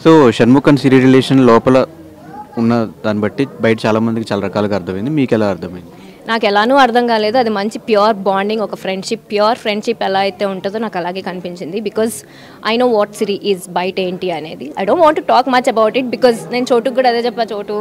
so Shanmukh and Siri relation లోపల ఉన్న దాన్ని బట్టి బయట చాలా మందికి చాలా రకాలుగా అర్థమైంది మీకు ఎలా అర్థమైంది నాకు ఎలానూ అర్థం కాలేదు అది మంచి ప్యూర్ బాండింగ్ ఒక ఫ్రెండ్షిప్ ప్యూర్ ఫ్రెండ్షిప్ ఎలా అయితే ఉంటుందో నాకు అలాగే కనిపించింది because I know what Siri is బయట ఏంటి అనేది I don't want talk much about it because నేను చోటుకు కూడా అదే చెప్పా చోటు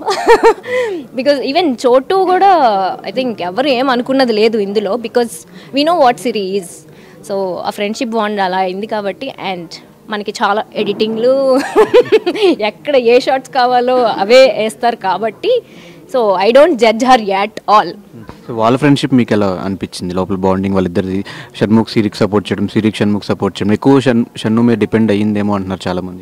బికాజ్ ఈవెన్ చోటు కూడా ఐ థింక్ ఎవరు ఏం అనుకున్నది లేదు ఇందులో because we know what Siri is so ఆ ఫ్రెండ్షిప్ బాండ్ అలా అయింది కాబట్టి అండ్ మనకి చాలా ఎడిటింగ్లు ఎక్కడ ఏ షార్ట్స్ కావాలో అవే వేస్తారు కాబట్టి so I don't judge her at all so వాళ్ళ ఫ్రెండ్షిప్ మీకు ఎలా అనిపించింది లోపల బాండింగ్ వాళ్ళిద్దరిది షణ్ముఖ్ సిరికి సపోర్ట్ చేయడం సిరికి షణ్ముఖ్ సపోర్ట్ చేయడం ఎక్కువ షన్ షన్ను మీద డిపెండ్ అయ్యిందేమో అంటున్నారు చాలా మంది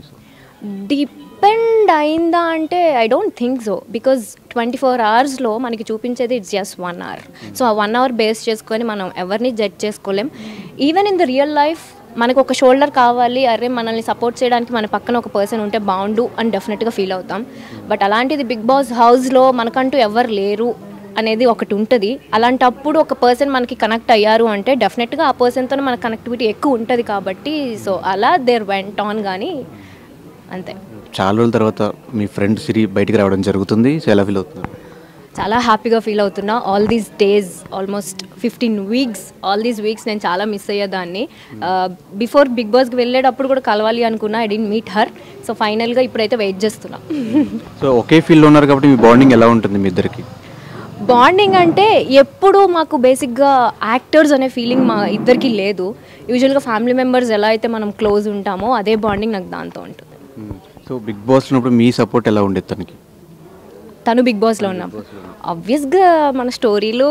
డిపెండ్ అయిందా అంటే I don't think so because twenty four అవర్స్లో మనకి చూపించేది it's just one hour so ఆ వన్ అవర్ బేస్ చేసుకొని మనం ఎవరిని జడ్జ్ చేసుకోలేం even in the real life మనకు ఒక షోల్డర్ కావాలి అరే మనల్ని సపోర్ట్ చేయడానికి మన పక్కన ఒక పర్సన్ ఉంటే బాగుండు అని డెఫినెట్గా ఫీల్ అవుతాం బట్ అలాంటిది బిగ్ బాస్ హౌస్లో మనకంటూ ఎవరు లేరు అనేది ఒకటి ఉంటుంది అలాంటప్పుడు ఒక పర్సన్ మనకి కనెక్ట్ అయ్యారు అంటే డెఫినెట్గా ఆ పర్సన్తో మన కనెక్టివిటీ ఎక్కువ ఉంటుంది కాబట్టి సో అలా దేర్ వెంట్ ఆన్ కానీ అంతే చాలా రోజుల తర్వాత మీ ఫ్రెండ్ సిరి బయటికి రావడం జరుగుతుంది సో ఎలా ఫీల్ అవుతున్నారు చాలా హ్యాపీగా ఫీల్ అవుతున్నా all these days almost fifteen weeks all these weeks నేను చాలా మిస్ అయ్యేదాన్ని బిఫోర్ బిగ్ బాస్కి వెళ్ళేటప్పుడు కూడా కలవాలి అనుకున్నా I didn't meet her so ఫైనల్గా ఇప్పుడైతే వెయిట్ చేస్తున్నా సో ఒకే ఫీల్డ్లో ఉన్నారు కాబట్టి మీ బాండింగ్ ఎలా ఉంటుంది మీ ఇద్దరికి బాండింగ్ అంటే ఎప్పుడు మాకు బేసిక్గా యాక్టర్స్ అనే ఫీలింగ్ మా ఇద్దరికి లేదు యూజువల్గా ఫ్యామిలీ మెంబర్స్ ఎలా అయితే మనం క్లోజ్ ఉంటామో అదే బాండింగ్ నాకు దాంతో ఉంటుంది సో బిగ్ బాస్ ఉన్నప్పుడు మీ సపోర్ట్ ఎలా ఉండేది తనకి తను బిగ్ బాస్లో ఉన్నప్పుడు ఆబ్వియస్గా మన స్టోరీలు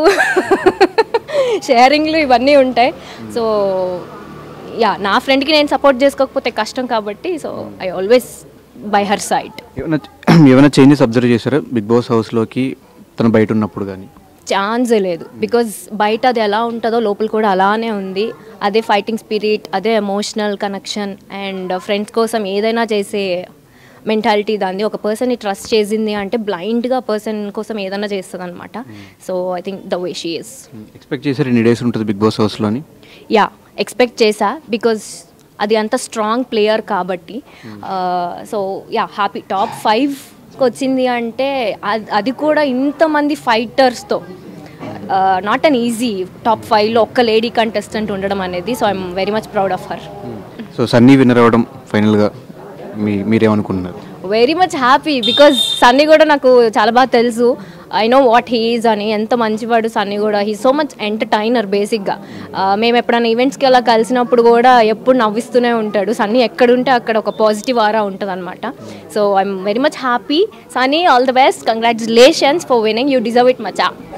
షేరింగ్లు ఇవన్నీ ఉంటాయి సో యా నా ఫ్రెండ్కి నేను సపోర్ట్ చేసుకోకపోతే కష్టం కాబట్టి so I always by her side ఏమైనా ఏమైనా చేంజెస్ అబ్జర్వ్ చేశారా బిగ్ బాస్ హౌస్లోకి తను బయట ఉన్నప్పుడు కానీ ఛాన్సే లేదు బికాజ్ బయట అది ఎలా ఉంటుందో లోపల కూడా అలానే ఉంది అదే ఫైటింగ్ స్పిరిట్ అదే ఎమోషనల్ కనెక్షన్ అండ్ ఫ్రెండ్స్ కోసం ఏదైనా చేసే మెంటాలిటీ దాన్ని ఒక పర్సన్ని ట్రస్ట్ చేసింది అంటే బ్లైండ్గా పర్సన్ కోసం ఏదైనా చేస్తుంది అనమాట so I think the way she is expect చేశారు ఎన్ని డేస్ ఉంటుంది బిగ్ బాస్ హౌస్లోని యా ఎక్స్పెక్ట్ చేసా బికాజ్ అది అంత స్ట్రాంగ్ ప్లేయర్ కాబట్టి సో యా హ్యాపీ టాప్ ఫైవ్కి వచ్చింది అంటే అద్- అది కూడా ఇంతమంది ఫైటర్స్తో నాట్ అన్ ఈజీ టాప్ ఫైవ్లో ఒక్క లేడీ కంటెస్టెంట్ ఉండడం అనేది so I'm very much proud of her so Sunny winner అవ్వడం ఫైనల్గా మీ మీరేమనుకుంటున్నారు very much happy because Sunny కూడా నాకు చాలా బాగా తెలుసు ఐ నో వాట్ హీఈస్ అని ఎంత మంచివాడు సన్నీ కూడా హీ సో మచ్ ఎంటర్టైనర్ బేసిక్గా మేము ఎప్పుడైనా ఈవెంట్స్కి అలా కలిసినప్పుడు కూడా ఎప్పుడు నవ్విస్తూనే ఉంటాడు సన్నీ ఎక్కడుంటే అక్కడ ఒక పాజిటివ్ ఆరా ఉంటుంది అనమాట so I'm very much happy Sunny all the best congratulations for winning you deserve it మచా